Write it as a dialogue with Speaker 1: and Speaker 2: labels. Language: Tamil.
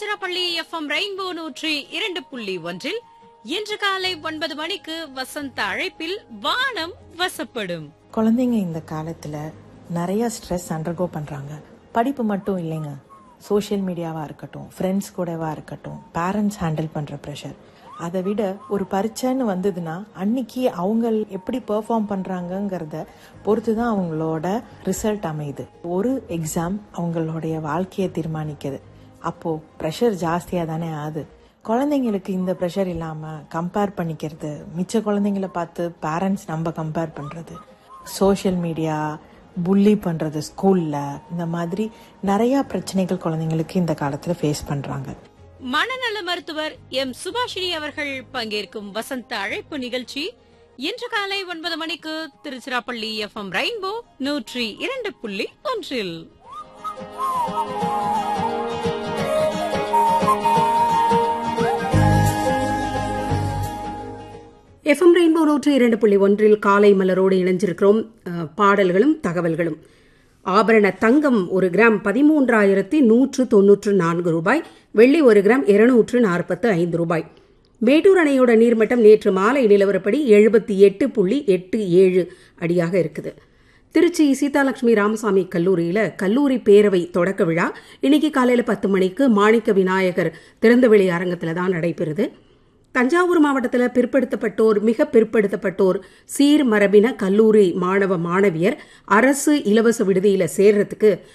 Speaker 1: திருச்சிராப்பள்ளி எஃப்எம் ரெயின்போ நூற்றி இரண்டு புள்ளி ஒன்றில் இன்று காலை ஒன்பது மணிக்கு வசந்த அழைப்பில் வானம் வசப்படும்
Speaker 2: குழந்தைங்க இந்த காலத்துல நிறைய ஸ்ட்ரெஸ் அண்டர்கோ பண்றாங்க படிப்பு மட்டும் இல்லைங்க சோஷியல் மீடியாவா இருக்கட்டும் ஃப்ரெண்ட்ஸ் கூடவா இருக்கட்டும் பேரண்ட்ஸ் ஹேண்டில் பண்ற ப்ரெஷர் அதை விட ஒரு பரீட்சைன்னு வந்ததுன்னா அன்னைக்கு அவங்க எப்படி பெர்ஃபார்ம் பண்றாங்கங்கிறத பொறுத்து தான் அவங்களோட ரிசல்ட் அமையுது ஒரு எக்ஸாம் அவங்களுடைய வாழ்க்கையை தீர்மானிக்குது அப்போ ப்ரெஷர் ஜாஸ்தியா தானே ஆகுது குழந்தைங்களுக்கு இந்த ப்ரெஷர் இல்லாம கம்பேர் பண்ணிக்கிறது மிச்ச குழந்தைங்கள பார்த்து பேரண்ட்ஸ் நம்ம கம்பேர் பண்றது சோஷியல் மீடியா புள்ளி பண்றது ஸ்கூல்ல இந்த மாதிரி நிறைய பிரச்சனைகள் குழந்தைங்களுக்கு இந்த காலத்துல ஃபேஸ் பண்றாங்க
Speaker 1: மனநல மருத்துவர் எம் சுபாஷினி அவர்கள் பங்கேற்கும் வசந்த அழைப்பு நிகழ்ச்சி இன்று காலை ஒன்பது மணிக்கு திருச்சிராப்பள்ளி எஃப்எம் ரெயின்போ நூற்றி இரண்டு புள்ளி ஒன்றில்
Speaker 3: எஃப்எம் ரெயின்போ நூற்று இரண்டு புள்ளி ஒன்றில் காலை மலரோடு இணைஞ்சிருக்கிறோம் அஹ், பாடல்களும் தகவல்களும் ஆபரண தங்கம் ஒரு கிராம் பதிமூன்றாயிரத்தி நூற்று தொன்னூற்று நான்கு ரூபாய் வெள்ளி ஒரு கிராம் இருநூற்று நாற்பத்து ஐந்து ரூபாய் மேட்டூர் அணையோட நீர்மட்டம் நேற்று மாலை நிலவரப்படி எழுபத்தி எட்டு புள்ளி எட்டு ஏழு அடியாக இருக்குது திருச்சி சீதாலட்சுமி ராமசாமி கல்லூரியில கல்லூரி பேரவை தொடக்க விழா இன்னைக்கு காலையில பத்து மணிக்கு மாணிக்க விநாயகர் திறந்தவெளி அரங்கத்துல தான் நடைபெறுது தஞ்சாவூர் மாவட்டத்தில் பிற்படுத்தப்பட்டோர் மிக பிற்படுத்தப்பட்டோர் சீர் மரபின கல்லூரி மாணவ மாணவியர் அரசு இலவச விடுதியில சேர்றதுக்கு